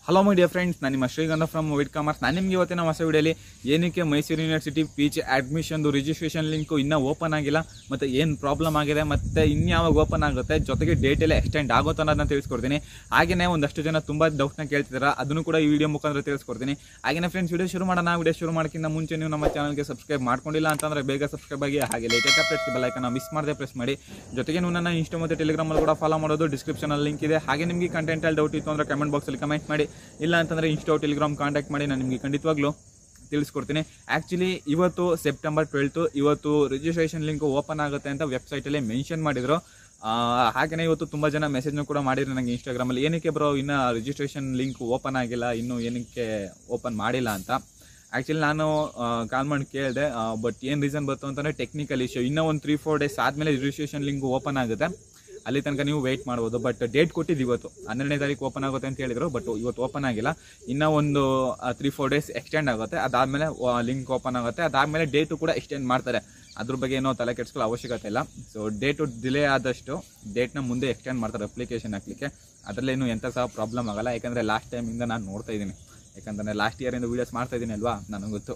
hello my dear friends ನಾನು ನಿಮ್ಮ ಶ್ರೀಗಂಧ ಫ್ರಮ್ ವಿಡ್ ಕಾಮರ್ಸ್ ನಾನು ನಿಮಗೆ ಇವತ್ತಿನ ಹೊಸ ವಿಡಿಯೋಲಿ ಏನಕ್ಕೆ ಮೈಸೂರು ಯೂನಿವರ್ಸಿಟಿ ಪಿ ಜಿ ಅಡ್ಮಿಷನ್ದು ರಿಜಿಸ್ಟ್ರೇಷನ್ ಲಿಂಕು ಇನ್ನೂ ಓಪನ್ ಆಗಿಲ್ಲ ಮತ್ತು ಏನು ಪ್ರಾಬ್ಲಮ್ ಆಗಿದೆ ಮತ್ತು ಇನ್ಯಾವಾಗ ಓಪನ್ ಆಗುತ್ತೆ ಜೊತೆಗೆ ಡೇಟ್ ಎಲ್ಲ ಎಕ್ಸ್ಟೆಂಡ್ ಆಗುತ್ತೆ ಅನ್ನೋದನ್ನ ತಿಳಿಸ್ಕೊಡ್ತೀನಿ ಹಾಗೆಯೇ ಒಂದಷ್ಟು ಜನ ತುಂಬ ಡೌಟ್ನ ಕೇಳ್ತಿದ್ದಾರೆ ಅದನ್ನು ಕೂಡ ಈ ವಿಡಿಯೋ ಮುಖಾಂತರ ತಿಳಿಸ್ಕೊಡ್ತೀನಿ ಹಾಗೆಯೇ ಫ್ರೆಂಡ್ಸ್ ವಿಡಿಯೋ ಶುರು ಮಾಡೋಣ ವಿಡಿಯೋ ಶುರು ಮಾಡೋಕ್ಕಿಂತ ಮುಂಚೆ ನೀವು ನಮ್ಮ ಚಾನಲ್ಗೆ ಸಬ್ಸ್ಕ್ರೈಬ್ ಮಾಡ್ಕೊಂಡಿಲ್ಲ ಅಂತಂದರೆ ಬೇಗ ಸಬ್ಸ್ಕ್ರೈಬ್ ಆಗಿ ಹಾಗೆ ಲೇಟೆಸ್ಟ್ ಅಪ್ಡೇಟ್ಸ್ ಬೆಲ್ಲೈಕನ್ನ ಮಿಸ್ ಮಾಡದೆ ಪ್ರೆಸ್ ಮಾಡಿ ಜೊತೆಗೆ ನೀವು ನನ್ನ ಇನ್ಸ್ಟಾ ಮತ್ತು ಟೆಲಿಗ್ರಾಮಲ್ಲಿ ಕೂಡ ಫಾಲೋ ಮಾಡೋದು ಡಿಸ್ಕ್ರಿಪ್ಷನಲ್ಲಿ ಲಿಂಕ್ ಇದೆ ಹಾಗೆ ನಿಮಗೆ ಕಂಟೆಂಟಲ್ಲಿ ಡೌಟ್ ಇತ್ತು ಅಂದರೆ ಕಮೆಂಟ್ ಬಾಕ್ಸಲ್ಲಿ ಕಮೆಂಟ್ ಮಾಡಿ ಇಲ್ಲ ಅಂತಂದರೆ ಇನ್ಸ್ಟಾ ಟೆಲಿಗ್ರಾಮ್ ಕಾಂಟ್ಯಾಕ್ಟ್ ಮಾಡಿ ನಾನು ನಿಮಗೆ ಖಂಡಿತವಾಗ್ಲೂ ತಿಳಿಸ್ಕೊಡ್ತೀನಿ ಆ್ಯಕ್ಚುಲಿ ಇವತ್ತು ಸೆಪ್ಟೆಂಬರ್ ಟ್ವೆಲ್ತು ಇವತ್ತು ರಿಜಿಸ್ಟ್ರೇಷನ್ ಲಿಂಕ್ ಓಪನ್ ಆಗುತ್ತೆ ಅಂತ ವೆಬ್ಸೈಟಲ್ಲಿ ಮೆನ್ಷನ್ ಮಾಡಿದ್ರು ಹಾಗೆಯೇ ಇವತ್ತು ತುಂಬ ಜನ ಮೆಸೇಜ್ನು ಕೂಡ ಮಾಡಿದ್ರು ನನಗೆ ಇನ್ಸ್ಟಾಗ್ರಾಮಲ್ಲಿ ಏನಕ್ಕೆ ಬ್ರೋ ಇನ್ನೂ ರಿಜಿಸ್ಟ್ರೇಷನ್ ಲಿಂಕ್ ಓಪನ್ ಆಗಿಲ್ಲ ಇನ್ನೂ ಏನಕ್ಕೆ ಓಪನ್ ಮಾಡಿಲ್ಲ ಅಂತ ಆ್ಯಕ್ಚುಲಿ ನಾನು ಕಾಲ್ ಮಾಡಿ ಕೇಳಿದೆ ಬಟ್ ಏನು ರೀಸನ್ ಬಂತು ಅಂತಂದರೆ ಟೆಕ್ನಿಕಲ್ ಇಶ್ಯೂ ಇನ್ನೂ ಒಂದು ತ್ರೀ ಫೋರ್ ಡೇಸ್ ಆದಮೇಲೆ ರಿಜಿಸ್ಟ್ರೇಷನ್ ಲಿಂಕ್ ಓಪನ್ ಆಗುತ್ತೆ ಅಲ್ಲಿ ತನಕ ನೀವು ವೆಯ್ಟ್ ಮಾಡ್ಬೋದು ಬಟ್ ಡೇಟ್ ಕೊಟ್ಟಿದ್ದು ಇವತ್ತು ಹನ್ನೆರಡನೇ ತಾರೀಕು ಓಪನ್ ಆಗುತ್ತೆ ಅಂತ ಹೇಳಿದ್ರು ಬಟ್ ಇವತ್ತು ಓಪನ್ ಆಗಿಲ್ಲ ಇನ್ನೂ ಒಂದು ತ್ರೀ ಫೋರ್ ಡೇಸ್ ಎಕ್ಸ್ಟೆಂಡ್ ಆಗುತ್ತೆ ಅದಾದಮೇಲೆ ಲಿಂಕ್ ಓಪನ್ ಆಗುತ್ತೆ ಅದಾದಮೇಲೆ ಡೇಟು ಕೂಡ ಎಕ್ಸ್ಟೆಂಡ್ ಮಾಡ್ತಾರೆ ಅದ್ರ ಬಗ್ಗೆ ಏನೋ ತಲೆ ಕೆಡ್ಸ್ಕೊಳ್ಳೋ ಅವಶ್ಯಕತೆ ಇಲ್ಲ ಸೊ ಡೇಟು ಡಿಲೇ ಆದಷ್ಟು ಡೇಟ್ನ ಮುಂದೆ ಎಕ್ಸ್ಟೆಂಡ್ ಮಾಡ್ತಾರೆ ಅಪ್ಲಿಕೇಶನ್ ಹಾಕ್ಲಿಕ್ಕೆ ಅದರಲ್ಲೇನು ಎಂಥ ಸಹ ಪ್ರಾಬ್ಲಮ್ ಆಗಲ್ಲ ಯಾಕಂದರೆ ಲಾಸ್ಟ್ ಟೈಮಿಂದ ನಾನು ನೋಡ್ತಾ ಇದ್ದೀನಿ ಯಾಕಂದರೆ ಲಾಸ್ಟ್ ಇಯರಿಂದ ವೀಡಿಯೋಸ್ ಮಾಡ್ತಾ ಇದ್ದೀನಿ ಅಲ್ವಾ ನನಗೆ ಗೊತ್ತು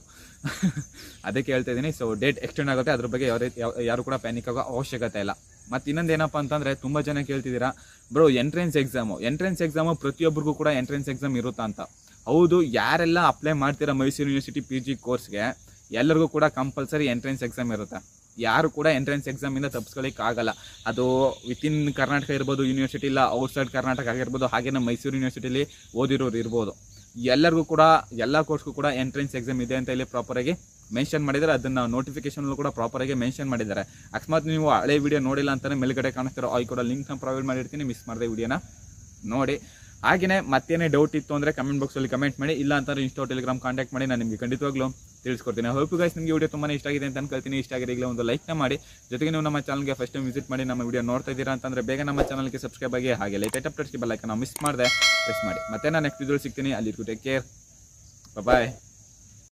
ಅದಕ್ಕೆ ಹೇಳ್ತಾ ಇದ್ದೀನಿ ಸೊ ಡೇಟ್ ಎಕ್ಸ್ಟೆಂಡ್ ಆಗುತ್ತೆ ಅದ್ರ ಬಗ್ಗೆ ಯಾವ ರೀತಿ ಯಾರು ಕೂಡ ಪ್ಯಾನಿಕ್ ಆಗೋ ಅವಶ್ಯಕತೆ ಇಲ್ಲ ಮತ್ತು ಇನ್ನೊಂದು ಏನಪ್ಪ ಅಂತಂದರೆ ತುಂಬ ಜನ ಕೇಳ್ತಿದ್ದೀರಾ bro entrance exam entrance exam ಪ್ರತಿಯೊಬ್ಬರಿಗೂ ಕೂಡ ಎಂಟ್ರೆನ್ಸ್ ಎಕ್ಸಾಮ್ ಇರುತ್ತಾ ಅಂತ ಹೌದು ಯಾರೆಲ್ಲ ಅಪ್ಲೈ ಮಾಡ್ತೀರಾ ಮೈಸೂರು ಯೂನಿವರ್ಸಿಟಿ ಪಿ ಜಿ ಕೋರ್ಸ್ಗೆ ಎಲ್ಲರಿಗೂ ಕೂಡ ಕಂಪಲ್ಸರಿ ಎಂಟ್ರೆನ್ಸ್ ಎಕ್ಸಾಮ್ ಇರುತ್ತೆ ಯಾರು ಕೂಡ ಎಂಟ್ರೆನ್ಸ್ ಎಕ್ಸಾಮಿಂದ ತಪ್ಪಿಸ್ಕೊಳ್ಳಿಕ್ಕೆ ಆಗಲ್ಲ ಅದು ವಿತಿನ್ ಕರ್ನಾಟಕ ಇರ್ಬೋದು ಯೂನಿವರ್ಸಿಟಿ ಇಲ್ಲ ಔಟ್ಸೈಡ್ ಕರ್ನಾಟಕ ಆಗಿರ್ಬೋದು ಹಾಗೆಯೇ ಮೈಸೂರು ಯೂನಿವರ್ಸಿಟಿಲಿ ಓದಿರೋರು ಇರ್ಬೋದು ಎಲ್ಲರಿಗೂ ಕೂಡ ಎಲ್ಲ ಕೋರ್ಸ್ಗೂ ಕೂಡ ಎಂಟ್ರೆನ್ಸ್ ಎಕ್ಸಾಮ್ ಇದೆ ಅಂತ ಇಲ್ಲಿ ಪ್ರಾಪರಾಗಿ ಮೆನ್ಷನ್ ಮಾಡಿದ್ದಾರೆ ಅದನ್ನು ನೋಟಿಫಿಕೇಶನ್ ಕೂಡ ಪ್ರಾಪರಾಗಿ ಮೆನ್ಷನ್ ಮಾಡಿದ್ದಾರೆ ಅಕಸ್ಮಾತ್ ನೀವು ಹಳೆ ವಿಡಿಯೋ ನೋಡಿಲ್ಲ ಅಂತಾನೆ ಮೇಲ್ಗಡೆ ಕಾಣಿಸ್ತಿರೋ ಆಯ್ ಕೂಡ ಲಿಂಕ್ನ ಪ್ರೊವೈಡ್ ಮಾಡಿರ್ತೀನಿ ಮಿಸ್ ಮಾಡಿದೆ ವಿಡಿಯೋನ ನೋಡಿ ಹಾಗೆಯೇ ಮತ್ತೇನೇ ಡೌಟ್ ಇತ್ತು ಅಂದರೆ ಕಮೆಂಟ್ ಬಾಕ್ಸಲ್ಲಿ ಕಮೆಂಟ್ ಮಾಡಿ ಇಲ್ಲ ಅಂತಂದ್ರೆ ಇನ್ಸ್ಟಾ ಟೆಲಿಗ್ರಾಮ್ ಕಾಂಟ್ಯಾಕ್ಟ್ ಮಾಡಿ ನಾನು ನಿಮಗೆ ಖಂಡಿತವಾಗ್ಲೂ ತಿಳಿಸ್ಕೊಡ್ತೀನಿ ಹೋಪ್ ಗೈಸ್ ನಿಮಗೆ ವಿಡಿಯೋ ತುಂಬಾ ಇಷ್ಟ ಆಗಿದೆ ಅಂತ ಅನ್ಕೊಳ್ತೀನಿ ಇಷ್ಟ ಆಗಿದೆ ಈಗಲೇ ಒಂದು ಲೈಕ್ನ ಮಾಡಿ ಜೊತೆಗೆ ನೀವು ನಮ್ಮ ಚಾನಲ್ಗೆ ಫಸ್ಟ್ ಟೈಮ್ ವಿಸಿಟ್ ಮಾಡಿ ನಮ್ಮ ವಿಡಿಯೋ ನೋಡ್ತಾ ಇದ್ದೀರಾ ಅಂತಂದರೆ ಬೇಗ ನಮ್ಮ ಚಾನಲ್ಗೆ ಸಬ್ಸ್ಕ್ರೈಬ್ ಆಗಿ ಹಾಗೆ ಲೈಟ್ ಅಪ್ಡೇಟ್ಸ್ಗೆ ಬೆಲ್ಲೈಕನ್ನ ಮಿಸ್ ಮಾಡಿದೆ ಪ್ರೆಸ್ ಮಾಡಿ ಮತ್ತೆ ನಾನು ನೆಕ್ಸ್ಟ್ ವಿಡಿಯೋ ಸಿಗ್ತೀನಿ ಅಲ್ಲಿ ಟೇಕ್ ಕೇರ್ ಬಾಯ್